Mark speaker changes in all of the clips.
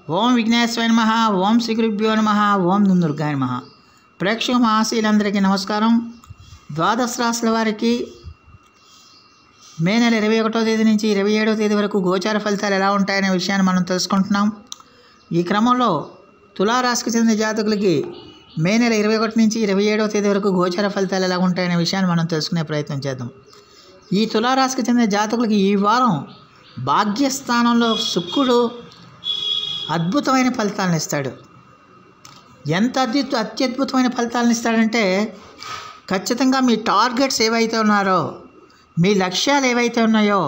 Speaker 1: ఓం విఘ్నేశ్వర నమ ఓం శ్రీ గురుభ్యో నమ ఓం దుందుర్గాయ నమ ప్రేక్షక మహాశీలందరికీ నమస్కారం ద్వాదశ రాశుల వారికి మే నెల ఇరవై ఒకటో తేదీ నుంచి ఇరవై ఏడవ తేదీ వరకు గోచార ఫలితాలు ఎలా ఉంటాయనే విషయాన్ని మనం తెలుసుకుంటున్నాం ఈ క్రమంలో తులారాశికి చెందిన జాతకులకి మే నెల ఇరవై ఒకటి నుంచి ఇరవై ఏడవ తేదీ వరకు గోచార ఫలితాలు ఎలా ఉంటాయనే విషయాన్ని మనం తెలుసుకునే ప్రయత్నం చేద్దాం ఈ తులారాశికి చెందిన జాతకులకి ఈ వారం భాగ్యస్థానంలో శుక్రుడు అద్భుతమైన ఫలితాలను ఇస్తాడు ఎంత అద్భుత అత్యద్భుతమైన ఫలితాలను ఇస్తాడంటే ఖచ్చితంగా మీ టార్గెట్స్ ఏవైతే ఉన్నారో మీ లక్ష్యాలు ఏవైతే ఉన్నాయో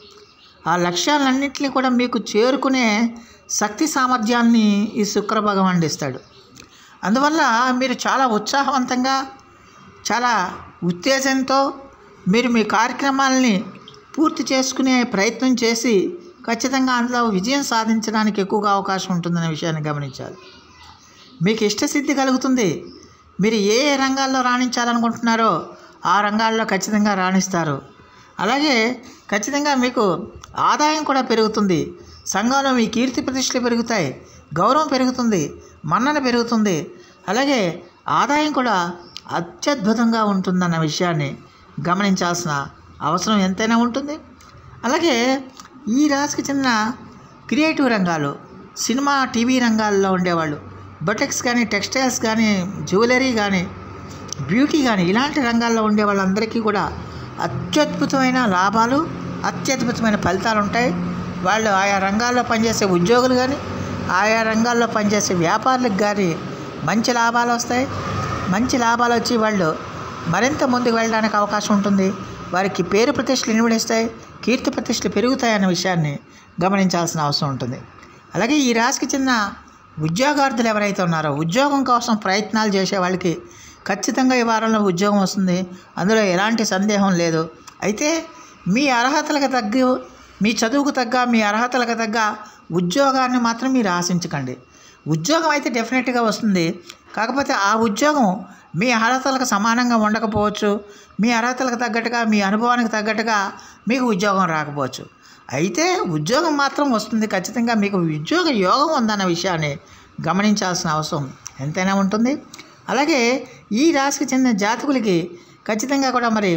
Speaker 1: ఆ లక్ష్యాలన్నింటినీ కూడా మీకు చేరుకునే శక్తి సామర్థ్యాన్ని ఈ శుక్ర భగవానుడు ఇస్తాడు అందువల్ల మీరు చాలా ఉత్సాహవంతంగా చాలా ఉత్తేజంతో మీరు మీ కార్యక్రమాలని పూర్తి చేసుకునే ప్రయత్నం చేసి ఖచ్చితంగా అందులో విజయం సాధించడానికి ఎక్కువగా అవకాశం ఉంటుందనే విషయాన్ని గమనించాలి మీకు ఇష్టసిద్ధి కలుగుతుంది మీరు ఏ ఏ రంగాల్లో రాణించాలనుకుంటున్నారో ఆ రంగాల్లో ఖచ్చితంగా రాణిస్తారు అలాగే ఖచ్చితంగా మీకు ఆదాయం కూడా పెరుగుతుంది సంఘంలో మీ కీర్తి ప్రతిష్టలు పెరుగుతాయి గౌరవం పెరుగుతుంది మన్నన పెరుగుతుంది అలాగే ఆదాయం కూడా అత్యద్భుతంగా ఉంటుందన్న విషయాన్ని గమనించాల్సిన అవసరం ఎంతైనా ఉంటుంది అలాగే ఈ రాశికి చెందిన క్రియేటివ్ రంగాలు సినిమా టీవీ రంగాల్లో ఉండేవాళ్ళు బొటెక్స్ కానీ టెక్స్టైల్స్ కానీ జ్యువెలరీ కానీ బ్యూటీ కానీ ఇలాంటి రంగాల్లో ఉండే వాళ్ళందరికీ కూడా అత్యద్భుతమైన లాభాలు అత్యద్భుతమైన ఫలితాలు ఉంటాయి వాళ్ళు ఆయా రంగాల్లో పనిచేసే ఉద్యోగులు కానీ ఆయా రంగాల్లో పనిచేసే వ్యాపారులకు కానీ మంచి లాభాలు వస్తాయి మంచి లాభాలు వచ్చి వాళ్ళు మరింత ముందుకు వెళ్ళడానికి అవకాశం ఉంటుంది వారికి పేరు ప్రతిష్టలు ఇన్వడిస్తాయి కీర్తి ప్రతిష్టలు పెరుగుతాయన్న విషయాన్ని గమనించాల్సిన అవసరం ఉంటుంది అలాగే ఈ రాశికి చెందిన ఉద్యోగార్థులు ఎవరైతే ఉన్నారో ఉద్యోగం కోసం ప్రయత్నాలు చేసే వాళ్ళకి ఖచ్చితంగా ఈ వారంలో ఉద్యోగం వస్తుంది అందులో ఎలాంటి సందేహం లేదు అయితే మీ అర్హతలకు తగ్గ మీ చదువుకు తగ్గ మీ అర్హతలకు తగ్గ ఉద్యోగాన్ని మాత్రం మీరు ఆశించకండి ఉద్యోగం అయితే డెఫినెట్గా వస్తుంది కాకపోతే ఆ ఉద్యోగం మీ అర్హతలకు సమానంగా ఉండకపోవచ్చు మీ అర్హతలకు తగ్గట్టుగా మీ అనుభవానికి తగ్గట్టుగా మీకు ఉద్యోగం రాకపోవచ్చు అయితే ఉద్యోగం మాత్రం వస్తుంది ఖచ్చితంగా మీకు ఉద్యోగ యోగం ఉందన్న విషయాన్ని గమనించాల్సిన అవసరం ఎంతైనా ఉంటుంది అలాగే ఈ రాశికి చెందిన జాతకులకి ఖచ్చితంగా కూడా మరి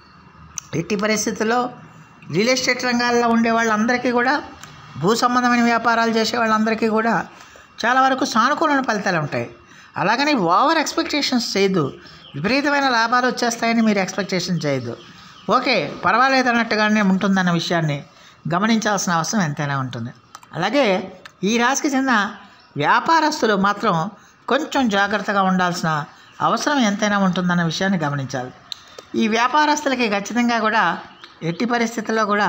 Speaker 1: ఎట్టి పరిస్థితుల్లో రియల్ ఎస్టేట్ రంగాల్లో ఉండే వాళ్ళందరికీ కూడా భూ సంబంధమైన వ్యాపారాలు చేసే వాళ్ళందరికీ కూడా చాలా వరకు సానుకూలమైన ఫలితాలు ఉంటాయి అలాగని ఓవర్ ఎక్స్పెక్టేషన్స్ చేయొద్దు విపరీతమైన లాభాలు వచ్చేస్తాయని మీరు ఎక్స్పెక్టేషన్ చేయొద్దు ఓకే పర్వాలేదు అన్నట్టుగానే ఉంటుందన్న విషయాన్ని గమనించాల్సిన అవసరం ఎంతైనా ఉంటుంది అలాగే ఈ రాశికి చెందిన వ్యాపారస్తులు మాత్రం కొంచెం జాగ్రత్తగా ఉండాల్సిన అవసరం ఎంతైనా ఉంటుందన్న విషయాన్ని గమనించాలి ఈ వ్యాపారస్తులకి ఖచ్చితంగా కూడా ఎట్టి పరిస్థితుల్లో కూడా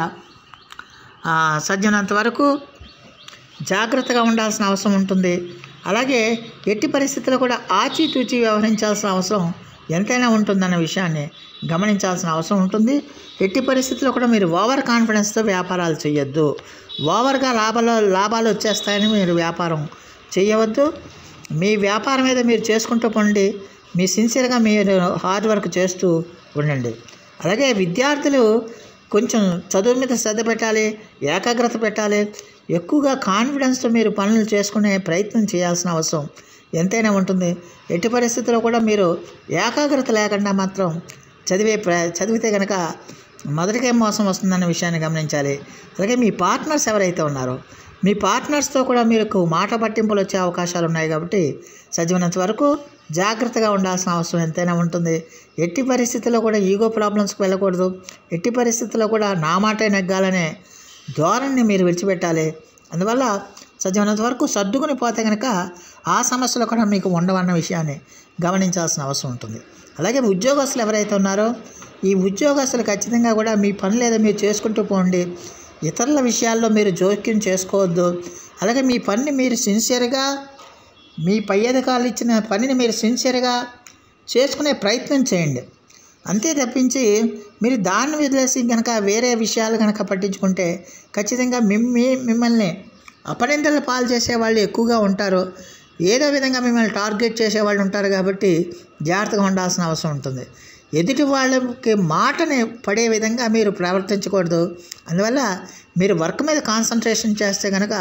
Speaker 1: సజ్జనంత వరకు జాగ్రత్తగా ఉండాల్సిన అవసరం ఉంటుంది అలాగే ఎట్టి పరిస్థితుల్లో కూడా ఆచితూచి వ్యవహరించాల్సిన అవసరం ఎంతైనా ఉంటుందన్న విషయాన్ని గమనించాల్సిన అవసరం ఉంటుంది ఎట్టి పరిస్థితుల్లో కూడా మీరు ఓవర్ కాన్ఫిడెన్స్తో వ్యాపారాలు చేయొద్దు ఓవర్గా లాభాలు లాభాలు వచ్చేస్తాయని మీరు వ్యాపారం చేయవద్దు మీ వ్యాపారం మీద మీరు చేసుకుంటూ పండి మీ సిన్సియర్గా మీరు హార్డ్ వర్క్ చేస్తూ ఉండండి అలాగే విద్యార్థులు కొంచెం చదువు మీద శ్రద్ధ పెట్టాలి ఏకాగ్రత పెట్టాలి ఎక్కువగా కాన్ఫిడెన్స్తో మీరు పనులు చేసుకునే ప్రయత్నం చేయాల్సిన అవసరం ఎంతైనా ఉంటుంది ఎట్టి పరిస్థితుల్లో కూడా మీరు ఏకాగ్రత లేకుండా మాత్రం చదివే ప్ర చదివితే కనుక మొదటికే మోసం వస్తుందన్న విషయాన్ని గమనించాలి అలాగే మీ పార్ట్నర్స్ ఎవరైతే ఉన్నారో మీ పార్ట్నర్స్తో కూడా మీకు మాట పట్టింపులు వచ్చే అవకాశాలు ఉన్నాయి కాబట్టి చదివినంత వరకు జాగ్రత్తగా ఉండాల్సిన అవసరం ఎంతైనా ఉంటుంది ఎట్టి పరిస్థితుల్లో కూడా ఈగో ప్రాబ్లమ్స్కి వెళ్ళకూడదు ఎట్టి పరిస్థితుల్లో కూడా నా మాటే నెగ్గాలనే ధోరణిని మీరు విడిచిపెట్టాలి అందువల్ల చదివినంత వరకు సర్దుకుని పోతే కనుక ఆ సమస్యలు కూడా మీకు ఉండవన్న విషయాన్ని గమనించాల్సిన అవసరం ఉంటుంది అలాగే ఉద్యోగస్తులు ఎవరైతే ఉన్నారో ఈ ఉద్యోగస్తులు ఖచ్చితంగా కూడా మీ పనులు ఏదో మీరు చేసుకుంటూ పోండి ఇతరుల విషయాల్లో మీరు జోక్యం చేసుకోవద్దు అలాగే మీ పనిని మీరు సిన్సియర్గా మీ పై అధికారులు ఇచ్చిన పనిని మీరు సిన్సియర్గా చేసుకునే ప్రయత్నం చేయండి అంతే తప్పించి మీరు దాన్ని వదిలేసి కనుక వేరే విషయాలు కనుక పట్టించుకుంటే ఖచ్చితంగా మిమ్మి మిమ్మల్ని అపనిందల పాలు చేసేవాళ్ళు ఎక్కువగా ఉంటారు ఏదో విధంగా మిమ్మల్ని టార్గెట్ చేసేవాళ్ళు ఉంటారు కాబట్టి జాగ్రత్తగా ఉండాల్సిన అవసరం ఉంటుంది ఎదుటి వాళ్ళకి మాటని పడే విధంగా మీరు ప్రవర్తించకూడదు అందువల్ల మీరు వర్క్ మీద కాన్సన్ట్రేషన్ చేస్తే కనుక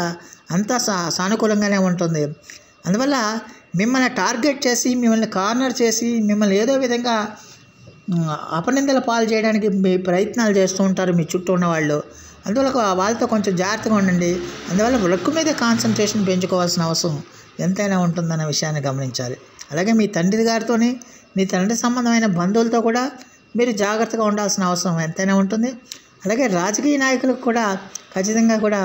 Speaker 1: అంతా సా సానుకూలంగానే ఉంటుంది అందువల్ల మిమ్మల్ని టార్గెట్ చేసి మిమ్మల్ని కార్నర్ చేసి మిమ్మల్ని ఏదో విధంగా ఉమ్, అపనిందల పాలు చేయడానికి మీ ప్రయత్నాలు చేస్తూ ఉంటారు మీ చుట్టూ ఉన్న వాళ్ళు అందువల్ల ఒక- వాళ్ళతో కొంచెం జాగ్రత్తగా ఉండండి అందువల్ల వర్క్ మీద కాన్సన్ట్రేషన్ పెంచుకోవాల్సిన అవసరం ఎంతైనా ఉంటుందన్న విషయాన్ని గమనించాలి అలాగే మీ తండ్రి గారితోని మీ తండ్రి సంబంధమైన బంధువులతో కూడా మీరు జాగ్రత్తగా ఉండాల్సిన అవసరం ఎంతైనా ఉంటుంది అలాగే రాజకీయ నాయకులకు కూడా ఖచ్చితంగా కూడా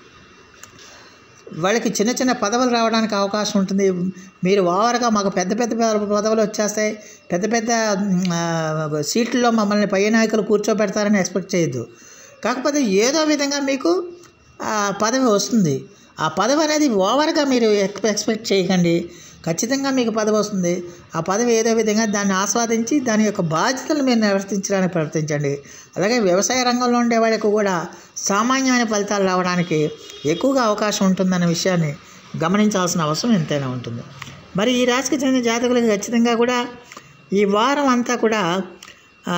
Speaker 1: వాళ్ళకి చిన్న చిన్న పదవులు రావడానికి అవకాశం ఉంటుంది మీరు ఓవర్గా మాకు పెద్ద పెద్ద పదవులు వచ్చేస్తాయి పెద్ద పెద్ద మ్, ఆ, సీట్లలో మమ్మల్ని పై నాయకులు కూర్చోబెడతారని ఎక్స్పెక్ట్ చేయొద్దు కాకపోతే ఏదో విధంగా మీకు ఆ పదవి వస్తుంది ఆ పదవి అనేది ఓవర్గా మీరు ఎక్స్ ఎక్స్పెక్ట్ చేయకండి ఖచ్చితంగా మీకు పదవి వస్తుంది ఆ పదవి ఏదో విధంగా దాన్ని ఆస్వాదించి దాని యొక్క బాధ్యతలు మీరు నిర్వర్తించడానికి ప్రవర్తించండి అలాగే వ్యవసాయ రంగంలో ఉండే వాళ్ళకు కూడా సామాన్యమైన ఫలితాలు రావడానికి ఎక్కువగా అవకాశం ఉంటుందన్న విషయాన్ని గమనించాల్సిన అవసరం ఎంతైనా ఉంటుంది మరి ఈ రాశికి చెందిన జాతకులకు ఖచ్చితంగా కూడా ఈ వారం అంతా కూడా ఆ,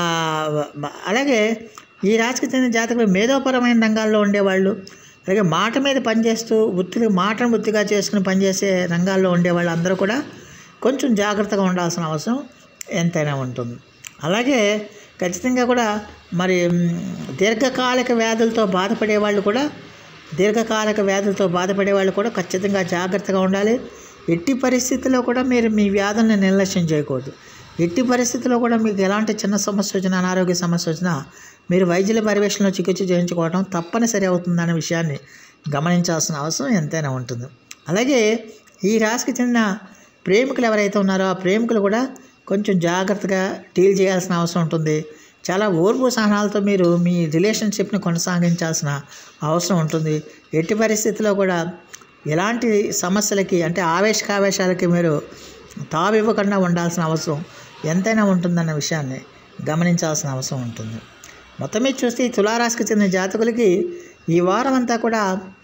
Speaker 1: అలాగే ఈ రాశికి చెందిన జాతకులు మేధోపరమైన రంగాల్లో ఉండేవాళ్ళు అలాగే మాట మీద పనిచేస్తూ వృత్తిని మాటను వృత్తిగా చేసుకుని పనిచేసే రంగాల్లో ఉండేవాళ్ళు అందరూ కూడా కొంచెం జాగ్రత్తగా ఉండాల్సిన అవసరం ఎంతైనా ఉంటుంది అలాగే ఖచ్చితంగా కూడా మరి మ్, దీర్ఘకాలిక వ్యాధులతో బాధపడే వాళ్ళు కూడా దీర్ఘకాలిక వ్యాధులతో బాధపడే వాళ్ళు కూడా ఖచ్చితంగా జాగ్రత్తగా ఉండాలి ఎట్టి పరిస్థితుల్లో కూడా మీరు మీ వ్యాధుల్ని నిర్లక్ష్యం చేయకూడదు ఎట్టి పరిస్థితుల్లో కూడా మీకు ఎలాంటి చిన్న సమస్య వచ్చినా అనారోగ్య సమస్య వచ్చినా మీరు వైద్యుల పర్యవేక్షణలో చికిత్స చేయించుకోవడం తప్పనిసరి అవుతుందనే విషయాన్ని గమనించాల్సిన అవసరం ఎంతైనా ఉంటుంది అలాగే ఈ రాశికి చెందిన ప్రేమికులు ఎవరైతే ఉన్నారో ఆ ప్రేమికులు కూడా కొంచెం జాగ్రత్తగా డీల్ చేయాల్సిన అవసరం ఉంటుంది చాలా ఓర్పు సహనాలతో మీరు మీ రిలేషన్షిప్ని కొనసాగించాల్సిన అవసరం ఉంటుంది ఎట్టి పరిస్థితుల్లో కూడా ఎలాంటి సమస్యలకి అంటే ఆవేశకావేశాలకి మీరు తావివ్వకుండా ఉండాల్సిన అవసరం ఎంతైనా ఉంటుందన్న విషయాన్ని గమనించాల్సిన అవసరం ఉంటుంది మొత్తం మీద చూస్తే ఈ తులారాశికి చెందిన జాతకులకి ఈ వారం అంతా కూడా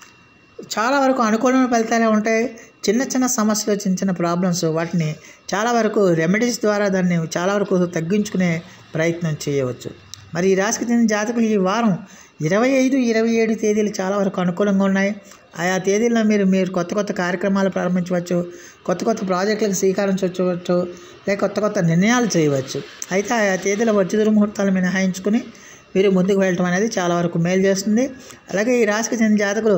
Speaker 1: చాలా వరకు అనుకూలమైన ఫలితాలే ఉంటాయి చిన్న చిన్న సమస్యలు చిన్న చిన్న ప్రాబ్లమ్స్ వాటిని చాలా వరకు రెమెడీస్ ద్వారా దాన్ని చాలా వరకు తగ్గించుకునే ప్రయత్నం చేయవచ్చు మరి ఈ రాశికి చెందిన జాతకులు ఈ వారం ఇరవై ఐదు ఇరవై ఏడు తేదీలు చాలా వరకు అనుకూలంగా ఉన్నాయి ఆయా తేదీల్లో మీరు మీరు కొత్త కొత్త కార్యక్రమాలు ప్రారంభించవచ్చు కొత్త కొత్త ప్రాజెక్టులకు శ్రీకారం చుట్టవచ్చు లేక కొత్త కొత్త నిర్ణయాలు చేయవచ్చు అయితే ఆయా తేదీల వచ్చి ముహూర్తాలు మినహాయించుకుని మీరు ముందుకు వెళ్ళటం అనేది చాలా వరకు మేలు చేస్తుంది అలాగే ఈ రాశికి చెందిన జాతకులు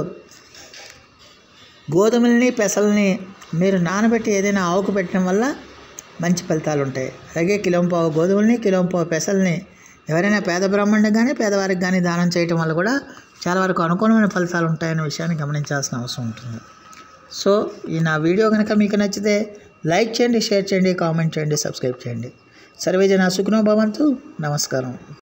Speaker 1: గోధుమల్ని పెసల్ని మీరు నానబెట్టి ఏదైనా ఆవుకు పెట్టడం వల్ల మంచి ఫలితాలు ఉంటాయి అలాగే కిలోంపావు గోధుమల్ని కిలోంపావు పెసల్ని ఎవరైనా పేద బ్రాహ్మణుడికి కానీ పేదవారికి కానీ దానం చేయటం వల్ల కూడా చాలా వరకు అనుకూలమైన ఫలితాలు ఉంటాయనే విషయాన్ని గమనించాల్సిన అవసరం ఉంటుంది సో ఈ నా వీడియో కనుక మీకు నచ్చితే లైక్ చేయండి షేర్ చేయండి కామెంట్ చేయండి సబ్స్క్రైబ్ చేయండి సర్వేజన సుఖనో భవంతు నమస్కారం